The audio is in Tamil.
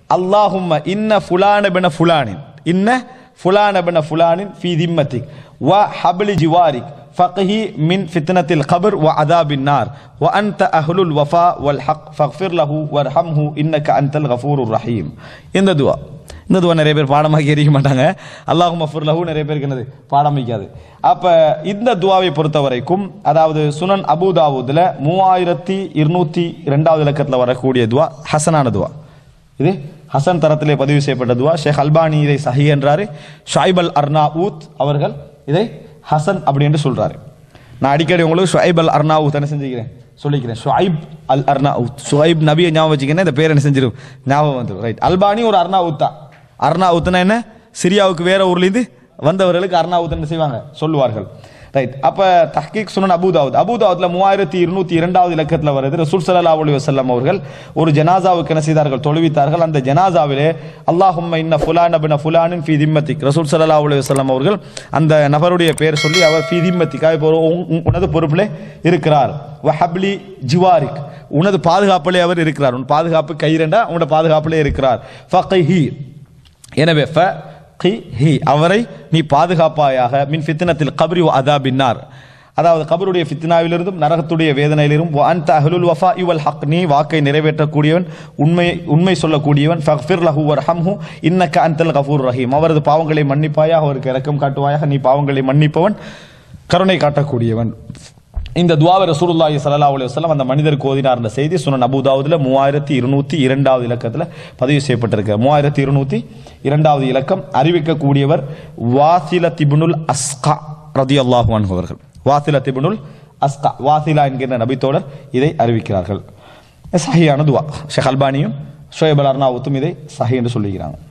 அல்லாஹும்ம இன்ன ஃபுலான பின ஃபுலானின் இன்ன ஃபுலான பின ஃபுலானின் ஃபி திம்மத்திக் வ ஹப்லி ஜிவாரிக் فقه من فتنة القبر وعذاب النار وأنت أهل الوفاء والحق فاغفر له وارحمه إنك أنت الغفور الرحيم இந்த துவா இந்த துவா நிறைய பேர் பாடமாக்கி எறிய மாட்டாங்க அல்லாஹு மஃபுர் லஹு நிறைய பேருக்கு என்னது பாடம் வைக்காது அப்ப இந்த துவாவை பொறுத்த வரைக்கும் அதாவது சுனன் அபுதாவுதுல மூவாயிரத்தி இருநூத்தி ரெண்டாவது இலக்கத்தில் வரக்கூடிய துவா ஹசனான துவா இது ஹசன் தரத்திலே பதிவு செய்யப்பட்ட துவா ஷேக் அல்பானி இதை சஹி என்றாரு ஷாயிப் அல் அர்னாவூத் அவர்கள் இதை ஹசன் அப்படி என்று சொல்றாரு நான் அடிக்கடி உங்களுக்கு ஷுஐப் அல் அர்னாவூத் என்ன செஞ்சுக்கிறேன் சொல்லிக்கிறேன் ஷுஐப் அல் அர்னாவூத் ஷுஐப் நபியை ஞாபகம் வச்சுக்கிறேன் இந்த பேர் என்ன செஞ்சிடும் ஞாபகம் வந்துடும் ரைட் அல்பானி ஒரு அர்னாவூத் தான் அர்னாவூத்னா என்ன சிரியாவுக்கு வேற ஊர்லேருந்து வந்தவர்களுக்கு அர்னாவூத் என்ன செய்வாங்க சொல்லுவார்கள் ரைட் அப்ப தஹ்கீக் சுனன் அபுதாவுத் அபுதாவுத்ல மூவாயிரத்தி இருநூத்தி இரண்டாவது இலக்கத்தில் வருது ரசூல் ஸல்லல்லாஹு அலைஹி வஸல்லம் அவர்கள் ஒரு ஜனாசாவுக்கு என்ன செய்தார்கள் தொழுவித்தார்கள் அந்த ஜனாசாவிலே அல்லாஹும்ம இன்ன ஃபுலான் அபின ஃபுலானின் ஃபி திம்மத்திக் ரசூல் ஸல்லல்லாஹு அலைஹி வஸல்லம் அவர்கள் அந்த நபருடைய பெயர் சொல்லி அவர் ஃபி திம்மத்திக் இப்போ உன்- உன்- உனது பொறுப்பிலே இருக்கிறார் வஹப்லி ஜிவாரிக் உனது பாதுகாப்பிலே அவர் இருக்கிறார் உன் பாதுகாப்பு கைரண்டா உன்னோட பாதுகாப்பிலே இருக்கிறார் ஃபகிஹி எனவே ஃப கி ஹி அவரை நீ பாதுகாப்பாயாக மின் ஃபித்னத்தில் கபரி அதா பின்னார் அதாவது கபருடைய ஃபித்னாவிலிருந்தும் நரகத்துடைய வேதனையிலிருந்தும் வ அன்த அஹ்லுல் வஃபா இவல் ஹக் நீ வாக்கை நிறைவேற்றக்கூடியவன் உண்மை உண்மை சொல்லக்கூடியவன் ஃபக்ஃபிர் லஹு வர்ஹம்ஹு இன்னக்க அன்தல் கஃபூர் ரஹீம் அவரது பாவங்களை மன்னிப்பாயாக அவருக்கு இரக்கம் காட்டுவாயாக நீ பாவங்களை மன்னிப்பவன் கருணை காட்டக்கூடியவன் இந்த துவாவை ரசூலுல்லாஹி ஸல்லல்லாஹு அலைஹி வஸல்லம் அந்த மனிதருக்கு ஓதினார் என்ற செய்தி சுனன் அபூதாவுதுல மூவாயிரத்தி இருநூத்தி இரண்டாவது இலக்கத்தில் பதிவு செய்யப்பட்டிருக்கு மூவாயிரத்தி இருநூத்தி இரண்டாவது இலக்கம் அறிவிக்கக்கூடியவர் வாசில திபுனுல் அஸ்கா ரதியல்லாஹு அன்ஹு அவர்கள் வாசில திபுனுல் அஸ்கா வாசிலா என்கிற நபித்தோழர் இதை அறிவிக்கிறார்கள் சஹியான துவா ஷேக் அல்பானியும் ஷோயப் அல் அர்னாவுத்தும் இதை சஹி என்று சொல்லுகிறாங்க